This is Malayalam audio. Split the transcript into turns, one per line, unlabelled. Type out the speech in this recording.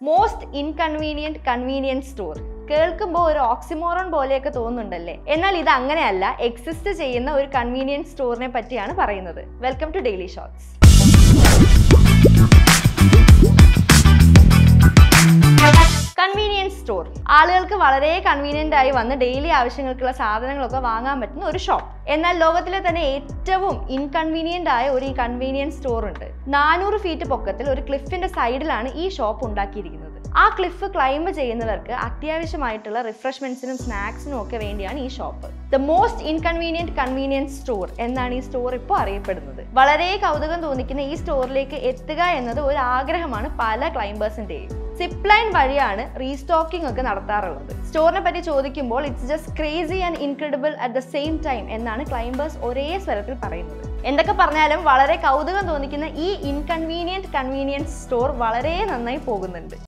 മോസ്റ്റ് ഇൻകൺവീനിയന്റ് കൺവീനിയൻസ് സ്റ്റോർ കേൾക്കുമ്പോൾ ഒരു ഓക്സിമോറോൺ പോലെയൊക്കെ തോന്നുന്നുണ്ടല്ലേ എന്നാൽ ഇത് അങ്ങനെയല്ല എക്സിസ്റ്റ് ചെയ്യുന്ന ഒരു കൺവീനിയൻസ് സ്റ്റോറിനെ പറ്റിയാണ് പറയുന്നത് welcome to daily shorts convenience store ആളുകൾക്ക് വളരെ കൺവീനിയന്റ് ആയി വന്ന് ഡെയിലി ആവശ്യങ്ങൾക്കുള്ള സാധനങ്ങളൊക്കെ വാങ്ങാൻ പറ്റുന്ന ഒരു ഷോപ്പ് എന്നാൽ ലോകത്തിലെ തന്നെ ഏറ്റവും ഇൻകൺവീനിയന്റ് ആയ ഒരു കൺവീനിയൻസ് സ്റ്റോർ ഉണ്ട് നാനൂറ് ഫീറ്റ് പൊക്കത്തിൽ ഒരു ക്ലിഫിന്റെ സൈഡിലാണ് ഈ ഷോപ്പ് ഉണ്ടാക്കിയിരിക്കുന്നത് ആ ക്ലിഫ് ക്ലൈംബ് ചെയ്യുന്നവർക്ക് അത്യാവശ്യമായിട്ടുള്ള റിഫ്രഷ്മെന്റ്സിനും സ്നാക്സിനും ഒക്കെ വേണ്ടിയാണ് ഈ shop the most inconvenient convenience store എന്നാണ് ഈ സ്റ്റോർ ഇപ്പോൾ അറിയപ്പെടുന്നത് വളരെ കൗതുകം തോന്നിക്കുന്ന ഈ സ്റ്റോറിലേക്ക് എത്തുക എന്നത് ഒരു ആഗ്രഹമാണ് പല ക്ലൈംബേഴ്സിന്റെയും സിപ്പ് ലൈൻ വഴിയാണ് റീസ്റ്റോക്കിംഗ് ഒക്കെ നടത്താറുള്ളത് സ്റ്റോറിനെ പറ്റി ചോദിക്കുമ്പോൾ it's just crazy and incredible at the same time എന്നാണ് ക്ലൈംബേഴ്സ് ഒരേ സ്വരത്തിൽ പറയുന്നത് എന്തൊക്കെ പറഞ്ഞാലും വളരെ കൗതുകം തോന്നിക്കുന്ന ഈ ഇൻകൺവീനിയന്റ് കൺവീനിയൻസ് സ്റ്റോർ വളരെ നന്നായി പോകുന്നുണ്ട്